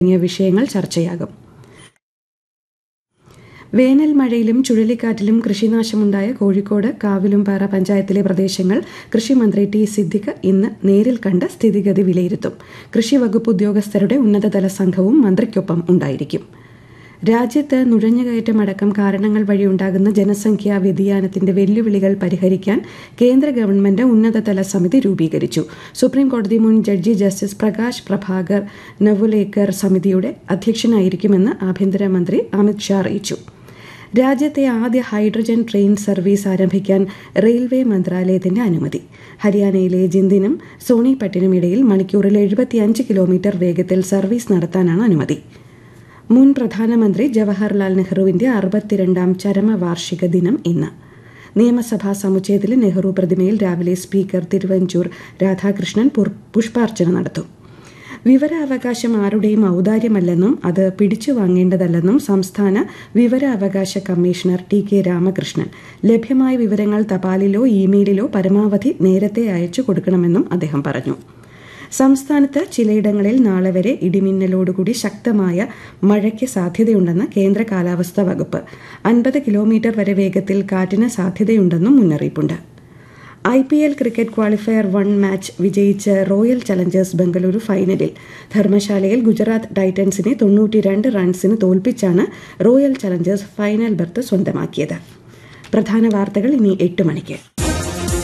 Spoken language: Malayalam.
തുടങ്ങിയ വിഷയങ്ങൾ ചർച്ചയാകും വേനൽ മഴയിലും ചുഴലിക്കാറ്റിലും കൃഷിനാശമുണ്ടായ കോഴിക്കോട് കാവിലുംപാറ പഞ്ചായത്തിലെ പ്രദേശങ്ങൾ കൃഷിമന്ത്രി ടി സിദ്ദിഖ് ഇന്ന് നേരിൽ കണ്ട് സ്ഥിതിഗതി വിലയിരുത്തും കൃഷി വകുപ്പ് ഉദ്യോഗസ്ഥരുടെ ഉന്നതതല സംഘവും മന്ത്രിക്കൊപ്പം ഉണ്ടായിരിക്കും രാജ്യത്ത് നുഴഞ്ഞുകയറ്റമടക്കം കാരണങ്ങൾ വഴിയുണ്ടാകുന്ന ജനസംഖ്യാ വ്യതിയാനത്തിന്റെ വെല്ലുവിളികൾ പരിഹരിക്കാൻ കേന്ദ്ര ഗവൺമെന്റ് ഉന്നതതല സമിതി രൂപീകരിച്ചു സുപ്രീം കോടതി മുൻ ജഡ്ജി ജസ്റ്റിസ് പ്രകാശ് പ്രഭാകർ നവുലേക്കർ സമിതിയുടെ അധ്യക്ഷനായിരിക്കുമെന്ന് ആഭ്യന്തരമന്ത്രി അമിത് ഷാ അറിയിച്ചു രാജ്യത്തെ ആദ്യ ഹൈഡ്രജൻ ട്രെയിൻ സർവീസ് ആരംഭിക്കാൻ റെയിൽവേ മന്ത്രാലയത്തിന്റെ അനുമതി ഹരിയാനയിലെ ജിന്ദിനും സോണിപട്ടിനും ഇടയിൽ മണിക്കൂറിൽ എഴുപത്തിയഞ്ച് കിലോമീറ്റർ വേഗത്തിൽ സർവീസ് നടത്താനാണ് അനുമതി മുൻ പ്രധാനമന്ത്രി ജവഹർലാൽ നെഹ്റുവിന്റെ അറുപത്തിരണ്ടാം ചരമവാർഷിക ദിനം ഇന്ന് നിയമസഭാ സമുച്ചയത്തിലെ നെഹ്റു പ്രതിമയിൽ രാവിലെ സ്പീക്കർ തിരുവഞ്ചൂർ രാധാകൃഷ്ണൻ പുഷ്പാർച്ചന നടത്തും വിവരാവകാശം ആരുടെയും ഔദാര്യമല്ലെന്നും അത് പിടിച്ചു വാങ്ങേണ്ടതല്ലെന്നും സംസ്ഥാന വിവരാവകാശ കമ്മീഷണർ ടി കെ രാമകൃഷ്ണൻ ലഭ്യമായ വിവരങ്ങൾ തപാലിലോ ഇമെയിലിലോ പരമാവധി നേരത്തെ അയച്ചു കൊടുക്കണമെന്നും അദ്ദേഹം പറഞ്ഞു സംസ്ഥാനത്ത് ചിലയിടങ്ങളിൽ നാളെ വരെ ഇടിമിന്നലോടുകൂടി ശക്തമായ മഴയ്ക്ക് സാധ്യതയുണ്ടെന്ന് കേന്ദ്ര കാലാവസ്ഥാ വകുപ്പ് അൻപത് കിലോമീറ്റർ വരെ വേഗത്തിൽ കാറ്റിന് സാധ്യതയുണ്ടെന്നും മുന്നറിയിപ്പുണ്ട് I P L cricket qualifier one match വിജയിച്ച് റോയൽ ചലഞ്ചേഴ്സ് ബംഗളൂരു ഫൈനലിൽ ധർമ്മശാലയിൽ ഗുജറാത്ത് ടൈറ്റൻസിനെ തൊണ്ണൂറ്റിരണ്ട് റൺസിന് തോൽപ്പിച്ചാണ് റോയൽ ചലഞ്ചേഴ്സ് ഫൈനൽ ബർത്ത് സ്വന്തമാക്കിയത് പ്രധാന വാർത്തകൾ ഇനി എട്ട് മണിക്ക്